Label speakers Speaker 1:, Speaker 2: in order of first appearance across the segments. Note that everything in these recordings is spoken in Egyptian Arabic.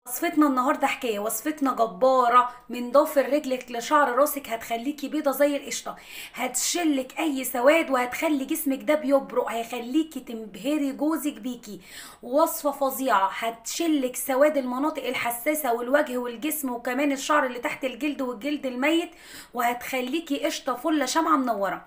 Speaker 1: وصفتنا النهارده حكايه وصفتنا جباره من ضفر رجلك لشعر راسك هتخليكي بيضه زي القشطه هتشلك اي سواد وهتخلي جسمك ده بيبرق هيخليكي تنبهري جوزك بيكي وصفه فظيعه هتشلك سواد المناطق الحساسه والوجه والجسم وكمان الشعر اللي تحت الجلد والجلد الميت وهتخليكي قشطه فله شمعه منوره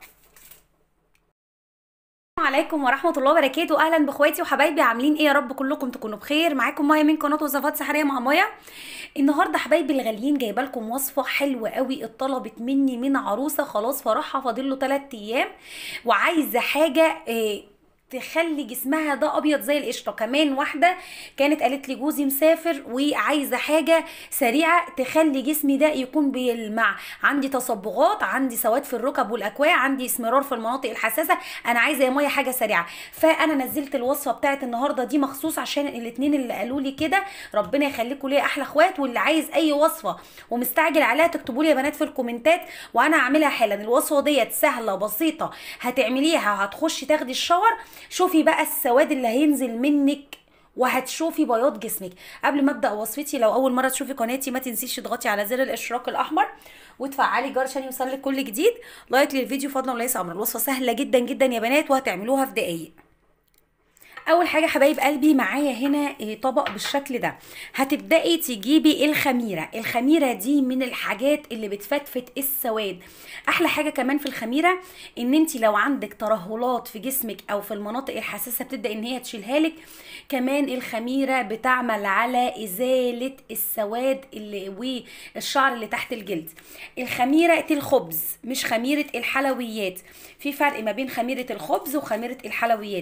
Speaker 1: السلام عليكم ورحمة الله وبركاته أهلا بإخواتي وحبايبي عاملين إيه يا رب كلكم تكونوا بخير معاكم مايا من قناة وصفات سحرية مع مايا النهاردة حبايبي الغاليين جايبة لكم وصفة حلوة قوي اتطلبت مني من عروسة خلاص فرحها فاضل له 3 أيام وعايزة حاجة إيه تخلي جسمها ده ابيض زي القشطه كمان واحده كانت قالت لي جوزي مسافر وعايزه حاجه سريعه تخلي جسمي ده يكون بيلمع عندي تصبغات عندي سواد في الركب والاكواع عندي اسمرار في المناطق الحساسه انا عايزه يا ميه حاجه سريعه فانا نزلت الوصفه بتاعت النهارده دي مخصوص عشان الاثنين اللي قالوا لي كده ربنا يخليكم ليا احلى اخوات واللي عايز اي وصفه ومستعجل عليها تكتبوا لي يا بنات في الكومنتات وانا هعملها حالا الوصفه ديت سهله بسيطه هتعمليها هتخشي تاخدي الشاور شوفي بقى السواد اللي هينزل منك وهتشوفي بياض جسمك قبل ما ابدا وصفتي لو اول مره تشوفي قناتي ما تنسيش تضغطي على زر الاشتراك الاحمر وتفعلي الجرس عشان يوصلك كل جديد لايك للفيديو فضلا وليس امر الوصفه سهله جدا جدا يا بنات وهتعملوها في دقايق اول حاجه حبايب قلبي معايا هنا طبق بالشكل ده هتبداي تجيبي الخميره الخميره دي من الحاجات اللي بتفتفت السواد احلى حاجه كمان في الخميره ان انت لو عندك ترهلات في جسمك او في المناطق الحساسه بتبدا ان هي تشيلها لك كمان الخميره بتعمل على ازاله السواد اللي والشعر اللي تحت الجلد الخميره الخبز مش خميره الحلويات في فرق ما بين خميره الخبز وخميره الحلويات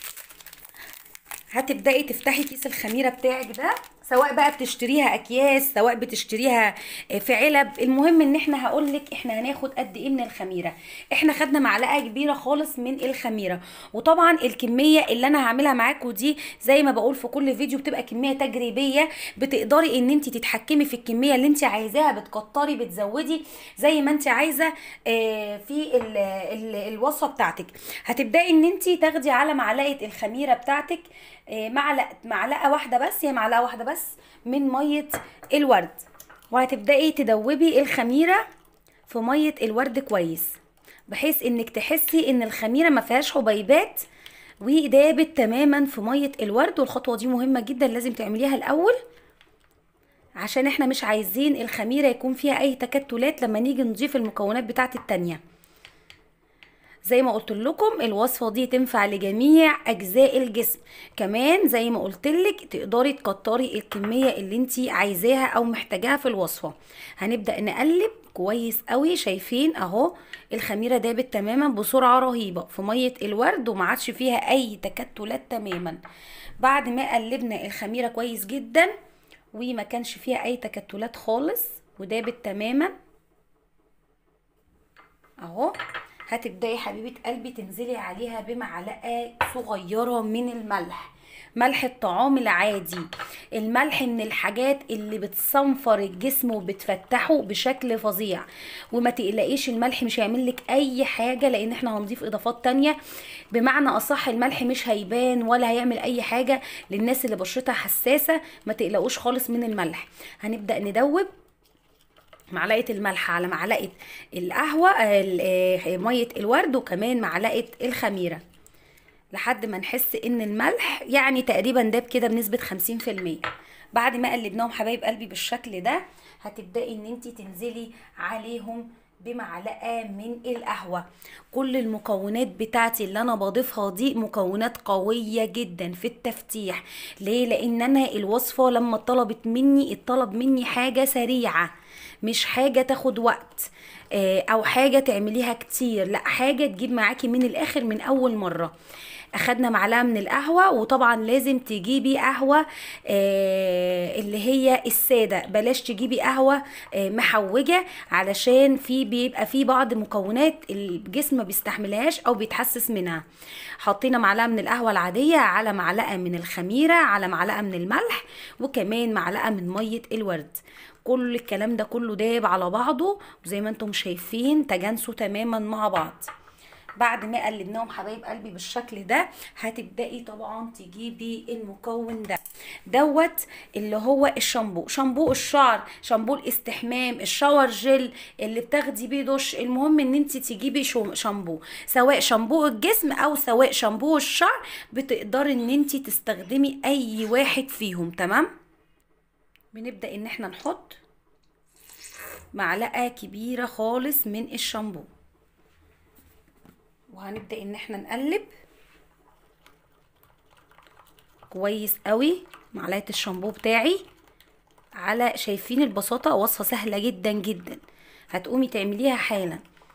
Speaker 1: هتبداي تفتحي كيس الخميره بتاعك ده سواء بقى بتشتريها اكياس سواء بتشتريها في علب المهم ان احنا هقولك احنا هناخد قد ايه من الخميره احنا خدنا معلقه كبيره خالص من الخميره وطبعا الكميه اللي انا هعملها معاكم دي زي ما بقول في كل فيديو بتبقى كميه تجريبيه بتقدري ان انت تتحكمي في الكميه اللي انت عايزاها بتكتري بتزودي زي ما انت عايزه في ال ال الوصفه بتاعتك هتبداي ان انت تاخدي على معلقه الخميره بتاعتك معلقه معلقه واحده بس هي معلقه واحده بس من ميه الورد وهتبداي تدوبي الخميره في ميه الورد كويس بحيث انك تحسي ان الخميره ما فيهاش حبيبات ودابت تماما في ميه الورد والخطوه دي مهمه جدا لازم تعمليها الاول عشان احنا مش عايزين الخميره يكون فيها اي تكتلات لما نيجي نضيف المكونات بتاعت التانيه زي ما قلت لكم الوصفه دي تنفع لجميع اجزاء الجسم كمان زي ما قلت لك تقدري تكتري الكميه اللي انت عايزاها او محتاجاها في الوصفه هنبدا نقلب كويس قوي شايفين اهو الخميره دابت تماما بسرعه رهيبه في ميه الورد وما عادش فيها اي تكتلات تماما بعد ما قلبنا الخميره كويس جدا وما كانش فيها اي تكتلات خالص ودابت تماما اهو هتبداي حبيبه قلبي تنزلي عليها بمعلقه صغيره من الملح ملح الطعام العادي الملح من الحاجات اللي بتصنفر الجسم وبتفتحه بشكل فظيع وما تقلقيش الملح مش هيعمل لك اي حاجه لان احنا هنضيف اضافات تانية بمعنى اصح الملح مش هيبان ولا هيعمل اي حاجه للناس اللي بشرتها حساسه ما تقلقوش خالص من الملح هنبدا ندوب معلقه الملح على معلقه القهوه ميه الورد وكمان معلقه الخميره لحد ما نحس ان الملح يعني تقريبا داب كده بنسبه 50% بعد ما قلبناهم حبايب قلبي بالشكل ده هتبداي ان انت تنزلي عليهم بمعلقه من القهوه كل المكونات بتاعتي اللي انا بضيفها دي مكونات قويه جدا في التفتيح ليه لان انا الوصفه لما طلبت مني الطلب مني حاجه سريعه مش حاجة تاخد وقت او حاجة تعمليها كتير لا حاجة تجيب معاكي من الاخر من اول مرة اخدنا معلقه من القهوه وطبعا لازم تجيبي قهوه آه اللي هي الساده بلاش تجيبي قهوه آه محوجه علشان في بيبقى في بعض مكونات الجسم ما بيستحملهاش او بيتحسس منها حطينا معلقه من القهوه العاديه على معلقه من الخميره على معلقه من الملح وكمان معلقه من ميه الورد كل الكلام ده كله داب على بعضه وزي ما انتم شايفين تجانسوا تماما مع بعض بعد ما قلبناهم حبايب قلبي بالشكل ده هتبدأي طبعا تجيبي المكون ده دوت اللي هو الشامبو شامبو الشعر شامبو الاستحمام الشاور جل اللي بتاخدي بيه دش المهم ان انت تجيبي شو- شامبو سواء شامبو الجسم او سواء شامبو الشعر بتقدري ان انت تستخدمي اي واحد فيهم تمام بنبدأ ان احنا نحط معلقة كبيرة خالص من الشامبو وهنبدأ ان احنا نقلب كويس قوي معلقة الشامبو بتاعي على شايفين البساطة وصفة سهلة جدا جدا هتقومي تعمليها حالا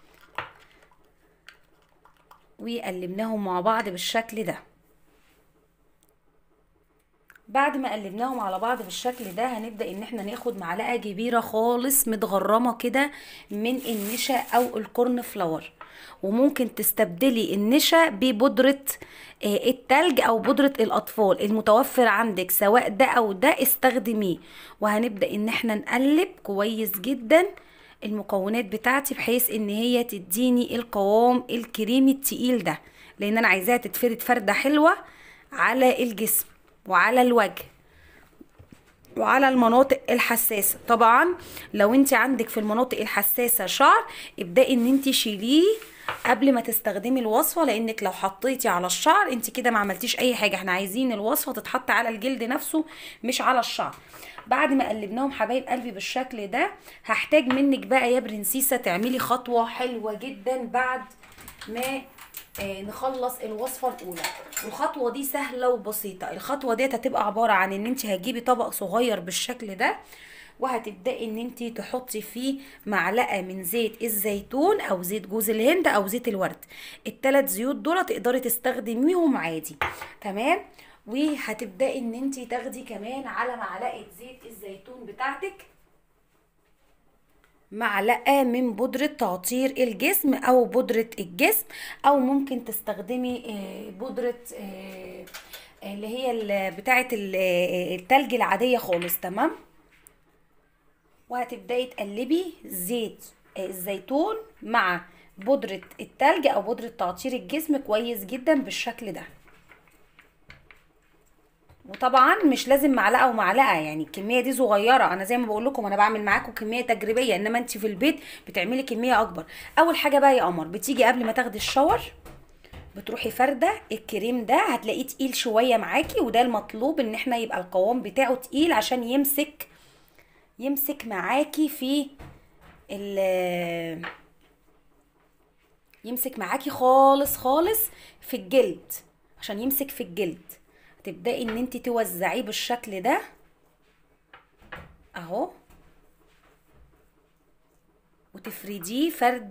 Speaker 1: وقلبناهم مع بعض بالشكل ده بعد ما قلبناهم على بعض بالشكل ده هنبدأ ان احنا ناخد معلقة كبيرة خالص متغرمة كده من النشا او الكورن فلاور وممكن تستبدلي النشا ببودرة آه، التلج او بودرة الاطفال المتوفر عندك سواء ده او ده استخدميه وهنبدأ ان احنا نقلب كويس جدا المكونات بتاعتي بحيث ان هي تديني القوام الكريمي التقيل ده لان انا عايزاها تتفرد فردة حلوة على الجسم وعلى الوجه وعلى المناطق الحساسة طبعا لو انت عندك في المناطق الحساسة شعر ابدأي ان انت شيليه قبل ما تستخدمي الوصفة لانك لو حطيتي على الشعر انت كده ما عملتيش اي حاجة احنا عايزين الوصفة تتحط على الجلد نفسه مش على الشعر بعد ما قلبناهم حبايب قلبي بالشكل ده هحتاج منك بقى يا برنسيسة تعملي خطوة حلوة جدا بعد ما آه، نخلص الوصفة الأولى والخطوة دي سهلة وبسيطة الخطوة ديت هتبقى عبارة عن ان انت هتجيبي طبق صغير بالشكل ده وهتبدأي ان انت تحطي فيه معلقة من زيت الزيتون او زيت جوز الهند او زيت الورد التلات زيوت دول تقدري تستخدميهم عادي تمام وهتبدأي ان انت تاخدي كمان على معلقة زيت الزيتون بتاعتك معلقة من بودرة تعطير الجسم أو بودرة الجسم أو ممكن تستخدمي آه، بودرة آه، اللي هي ال- بتاعة ال- آه، التلج العادية خالص تمام وهتبدأي تقلبي زيت آه، الزيتون مع بودرة التلج أو بودرة تعطير الجسم كويس جدا بالشكل ده وطبعا مش لازم معلقه ومعلقه يعني الكميه دي صغيره انا زي ما بقول لكم انا بعمل معاكم كميه تجريبيه انما انت في البيت بتعملي كميه اكبر اول حاجه بقى يا قمر بتيجي قبل ما تاخدي الشاور بتروحي فارده الكريم ده هتلاقيه تقيل شويه معاكي وده المطلوب ان احنا يبقى القوام بتاعه تقيل عشان يمسك يمسك معاكي في ال يمسك معاكي خالص خالص في الجلد عشان يمسك في الجلد تبدأي ان انت توزعيه بالشكل ده اهو وتفرديه فرد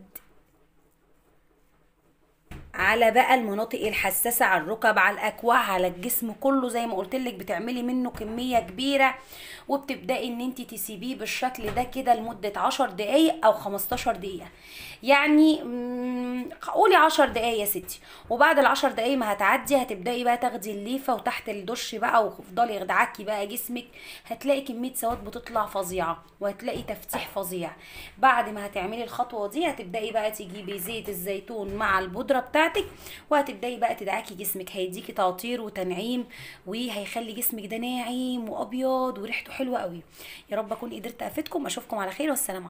Speaker 1: على بقى المناطق الحساسة على الركب على الأكواع على الجسم كله زي ما قلت لك بتعملي منه كمية كبيرة وبتبدأي ان انت تسيبيه بالشكل ده كده لمدة عشر دقايق او خمستاشر دقيقة يعني مم، قولي عشر دقايق يا ستي وبعد العشر دقايق ما هتعدي هتبدأي بقى تاخدي الليفة وتحت الدش بقى وتفضلي يخدعكي بقى جسمك هتلاقي كمية سواد بتطلع فظيعة وهتلاقي تفتيح فظيع بعد ما هتعملي الخطوة دي هتبدأي بقى تجيبي زيت الزيتون مع البودرة بتاعتك وهتبدأي بقى تدعكي جسمك هيديكي تعطير وتنعيم وهيخلي جسمك ده ناعم وأبيض وريحته حلوة قوي يا رب أكون قدرت أفيدكم أشوفكم على خير والسلام